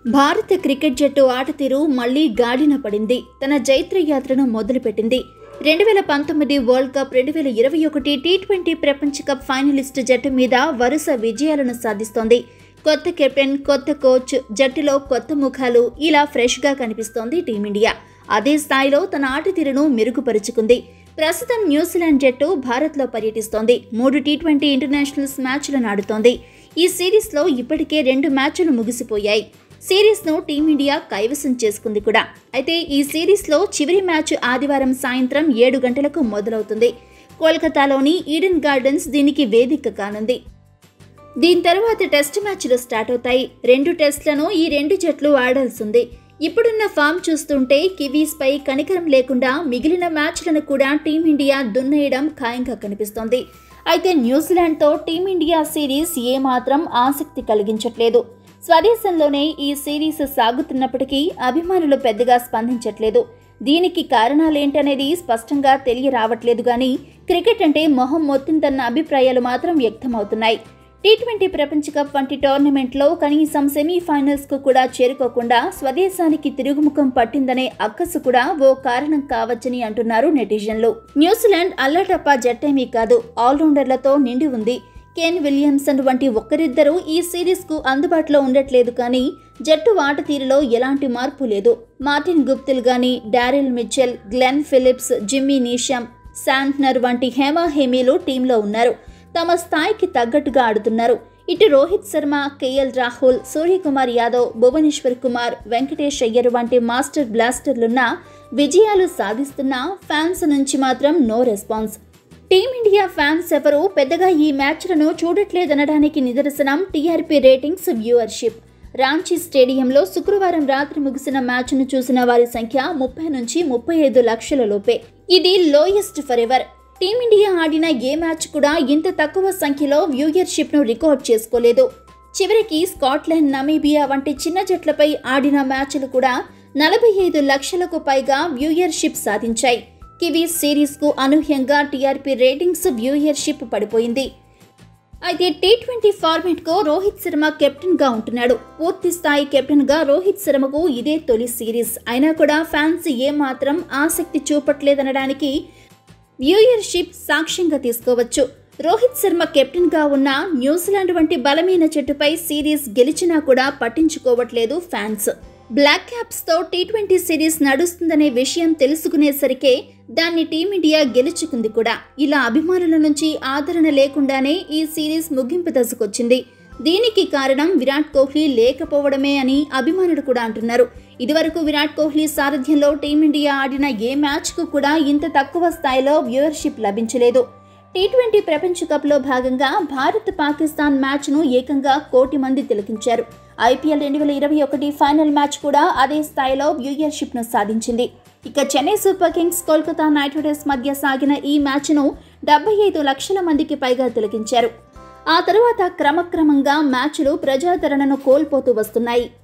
భారత క్రికెట్ జట్టు ఆటతీరు మళ్లీ గాడిన పడింది తన జైత్ర యాత్రను మొదలుపెట్టింది రెండు వేల పంతొమ్మిది వరల్డ్ కప్ రెండు వేల ఇరవై ఒకటి టీ ట్వంటీ ప్రపంచ కప్ ఫైనలిస్ట్ జట్టు మీద వరుస విజయాలను సాధిస్తోంది కొత్త కెప్టెన్ కొత్త కోచ్ జట్టులో కొత్త ముఖాలు ఇలా ఫ్రెష్గా కనిపిస్తోంది టీమిండియా అదే స్థాయిలో తన ఆటతీరును మెరుగుపరుచుకుంది ప్రస్తుతం న్యూజిలాండ్ జట్టు భారత్లో పర్యటిస్తోంది మూడు టీ ట్వంటీ ఇంటర్నేషనల్స్ మ్యాచ్లను ఆడుతోంది ఈ సిరీస్లో ఇప్పటికే రెండు మ్యాచ్లు ముగిసిపోయాయి సిరీస్ను టీమిండియా కైవసం చేసుకుంది కూడా అయితే ఈ సిరీస్లో చివరి మ్యాచ్ ఆదివారం సాయంత్రం ఏడు గంటలకు మొదలవుతుంది కోల్కతాలోని ఈడెన్ గార్డెన్స్ దీనికి వేదిక కానుంది దీని తర్వాత టెస్ట్ మ్యాచ్లు స్టార్ట్ అవుతాయి రెండు టెస్ట్లను ఈ రెండు జట్లు ఆడాల్సింది ఇప్పుడున్న ఫామ్ చూస్తుంటే కివీస్ పై కనికరం లేకుండా మిగిలిన మ్యాచ్లను కూడా టీమిండియా దున్నేయడం ఖాయంగా కనిపిస్తోంది అయితే న్యూజిలాండ్తో టీమిండియా సిరీస్ ఏమాత్రం ఆసక్తి కలిగించట్లేదు స్వదేశంలోనే ఈ సిరీస్ సాగుతున్నప్పటికీ అభిమానులు పెద్దగా స్పందించట్లేదు దీనికి కారణాలేంటనేది స్పష్టంగా తెలియరావట్లేదు కానీ క్రికెట్ అంటే మొహం మొత్తిందన్న అభిప్రాయాలు మాత్రం వ్యక్తమవుతున్నాయి టీ ట్వంటీ ప్రపంచ కప్ వంటి టోర్నమెంట్లో కనీసం సెమీఫైనల్స్కు కూడా చేరుకోకుండా స్వదేశానికి తిరుగుముఖం పట్టిందనే అక్కసు కూడా ఓ కారణం కావచ్చని అంటున్నారు నెటిజన్లు న్యూజిలాండ్ అల్లటప్ప జట్టేమీ కాదు ఆల్రౌండర్లతో నిండి ఉంది కేన్ విలియమ్సన్ వంటి ఒక్కరిద్దరూ ఈ సిరీస్కు అందుబాటులో ఉండట్లేదు కానీ జట్టు ఆట తీరులో ఎలాంటి మార్పు లేదు మార్టిన్ గుప్తిల్ గాని Daryl Mitchell Glenn Phillips Jimmy Neesham Santner వంటి హేమా హేమీలు టీంలో ఉన్నారు తమ స్థాయికి తగ్గట్టుగా ఆడుతున్నారు ఇటు రోహిత్ శర్మ కేఎల్ రాహుల్ సూర్యకుమార్ యాదవ్ భువనేశ్వర్ కుమార్ వెంకటేష్ అయ్యర్ వంటి మాస్టర్ బ్లాస్టర్లున్న విజయాలు సాధిస్తున్న ఫ్యాన్స్ నుంచి మాత్రం నో రెస్పాన్స్ టీమిండియా ఫ్యాన్స్ ఎవరూ పెద్దగా ఈ మ్యాచ్లను చూడట్లేదనడానికి నిదర్శనం టీఆర్పీ రేటింగ్స్ వ్యూవర్షిప్ రాంచీ స్టేడియంలో శుక్రవారం రాత్రి ముగిసిన మ్యాచ్ను చూసిన వారి సంఖ్య ముప్పై నుంచి ముప్పై ఐదు లక్షల లోపే ఇది లోయెస్ట్ ఫర్ ఎవర్ టీమిండియా ఆడిన ఏ మ్యాచ్ కూడా ఇంత తక్కువ సంఖ్యలో వ్యూయర్షిప్ను రికార్డ్ చేసుకోలేదు చివరికి స్కాట్లాండ్ నమీబియా వంటి చిన్న జట్లపై ఆడిన మ్యాచ్లు కూడా నలభై ఐదు లక్షలకు పైగా వ్యూయర్షిప్ సాధించాయి కివీస్ సిరీస్కు అనూహ్యంగా టీఆర్పీ రేటింగ్స్ వ్యూయర్షిప్ పడిపోయింది అయితే టీ ట్వంటీ ఫార్మాట్కు రోహిత్ శర్మ కెప్టెన్గా ఉంటున్నాడు పూర్తి స్థాయి కెప్టెన్గా రోహిత్ శర్మకు ఇదే తొలి సిరీస్ అయినా కూడా ఫ్యాన్స్ ఏమాత్రం ఆసక్తి చూపట్లేదనడానికి వ్యూయర్షిప్ సాక్ష్యంగా తీసుకోవచ్చు రోహిత్ శర్మ కెప్టెన్గా ఉన్న న్యూజిలాండ్ వంటి బలమైన జట్టుపై సిరీస్ గెలిచినా కూడా పట్టించుకోవట్లేదు ఫ్యాన్స్ బ్లాక్ క్యాప్స్తో టీ ట్వంటీ సిరీస్ నడుస్తుందనే విషయం తెలుసుకునేసరికే దాన్ని టీమిండియా గెలుచుకుంది కూడా ఇలా అభిమానుల నుంచి ఆదరణ లేకుండానే ఈ సిరీస్ ముగింపు దశకొచ్చింది దీనికి కారణం విరాట్ కోహ్లీ లేకపోవడమే అని అభిమానులు కూడా అంటున్నారు ఇదివరకు విరాట్ కోహ్లీ సారథ్యంలో టీమిండియా ఆడిన ఏ మ్యాచ్కు కూడా ఇంత తక్కువ స్థాయిలో వ్యూవర్షిప్ లభించలేదు టీ ట్వంటీ ప్రపంచ కప్లో భాగంగా భారత్ పాకిస్తాన్ మ్యాచ్ను ఏకంగా కోటి మంది తిలకించారు ఐపీఎల్ రెండు వేల ఇరవై ఒకటి ఫైనల్ మ్యాచ్ కూడా అదే స్థాయిలో వ్యూయర్షిప్ను సాధించింది ఇక Chennai super kings Kolkata knight riders మధ్య సాగిన ఈ మ్యాచ్ను డెబ్బై ఐదు లక్షల మందికి పైగా తిలకించారు ఆ తరువాత క్రమక్రమంగా మ్యాచ్లు ప్రజాదరణను కోల్పోతూ వస్తున్నాయి